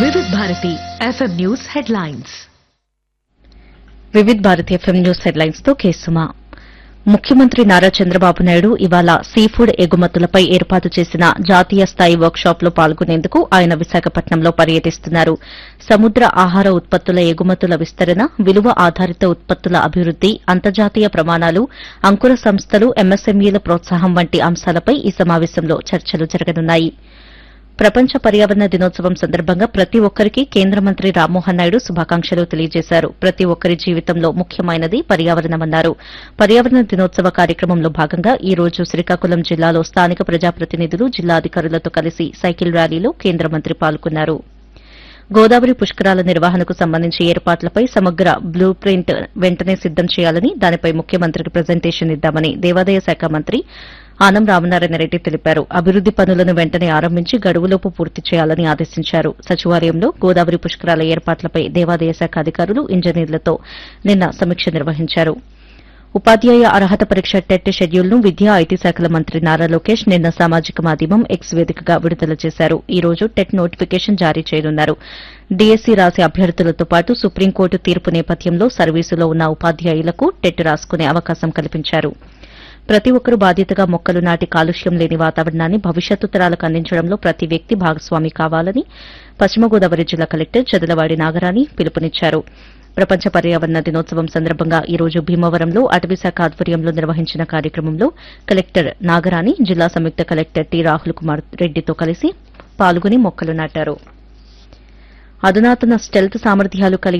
వివిధ Bharati FM news headlines Vividh Bharati FM news headlines తో కేసుమా ముఖ్యమంత్రి నారా చంద్రబాబు నాయుడు ఇవాళ సీఫుడ్ ఎగుమతులపై ఏర్పాటు చేసిన జాతీయ స్థాయి వర్క్షాప్ లో పాల్గొనేందుకు ఆయన విశాఖపట్నంలో పర్యటిస్తున్నారు సముద్ర ఆహార ఉత్పత్తుల ఎగుమతుల విస్తరణ విలువ ఆధారిత ఉత్పత్తుల అభివృద్ది అంతర్జాతీయ ప్రమాణాలు అంకుర సంస్థలు ఎంఎస్ఎంఈల ప్రోత్సాహం వంటి అంశాలపై ఈ సమావేశంలో చర్చలు జరగనున్నాయి ప్రపంచ పర్యావరణ దినోత్సవం సందర్భంగా ప్రతి ఒక్కరికి కేంద్ర మంత్రి రామ్మోహన్ నాయుడు శుభాకాంక్షలు తెలియజేశారు ప్రతి ఒక్కరి జీవితంలో ముఖ్యమైనది పర్యావరణమన్నారు పర్యావరణ దినోత్సవ కార్యక్రమంలో భాగంగా ఈ రోజు శ్రీకాకుళం జిల్లాలో స్థానిక ప్రజాప్రతినిధులు జిల్లా అధికారులతో కలిసి సైకిల్ ర్యాలీలో కేంద్ర మంత్రి పాల్గొన్నారు గోదావరి పుష్కరాల నిర్వహణకు సంబంధించి ఏర్పాట్లపై సమగ్ర బ్లూ ప్రింట్ వెంటనే సిద్దం చేయాలని దానిపై ముఖ్యమంత్రికి ప్రజెంటేషన్ ఇద్దామని దేవాదాయ శాఖ మంత్రి ఆనం రామనారాయణ రెడ్డి తెలిపారు అభివృద్ది పనులను వెంటనే ఆరంభించి గడువులోపు పూర్తి చేయాలని ఆదేశించారు సచివాలయంలో గోదావరి పుష్కరాల ఏర్పాట్లపై దేవాదాయ శాఖ అధికారులు ఇంజనీర్లతో నిన్న సమీక్ష నిర్వహించారు ఉపాధ్యాయ అర్హత పరీక్ష టెట్ షెడ్యూల్ను విద్యా ఐటీ శాఖల మంత్రి నారా లోకేష్ నిన్న సామాజిక మాధ్యమం ఎక్స్ వేదికగా విడుదల చేశారు ఈ రోజు టెట్ నోటిఫికేషన్ జారీ చేయనున్నారు డీఎస్సీ రాసే అభ్యర్థులతో పాటు సుప్రీంకోర్టు తీర్పు నేపథ్యంలో సర్వీసులో ఉన్న ఉపాధ్యాయులకు టెట్ రాసుకునే అవకాశం కల్పించారు ప్రతి ఒక్కరూ బాధ్యతగా మొక్కలు నాటి కాలుష్యం లేని వాతావరణాన్ని భవిష్యత్తు తరాలకు అందించడంలో ప్రతి వ్యక్తి భాగస్వామి కావాలని పశ్చిమ గోదావరి జిల్లా కలెక్టర్ చదలవాడి నాగరాణి పిలుపునిచ్చారు ప్రపంచ పర్యావరణ దినోత్సవం సందర్భంగా ఈ రోజు భీమవరంలో అటవీశాఖ ఆధ్వర్యంలో నిర్వహించిన కార్యక్రమంలో కలెక్టర్ నాగరాణి జిల్లా సంయుక్త కలెక్టర్ టి రాహుల్ కుమార్ రెడ్డితో కలిసి పాల్గొని మొక్కలు నాటారు అధునాతన స్టెల్త్ సామర్థ్యాలు కలిగి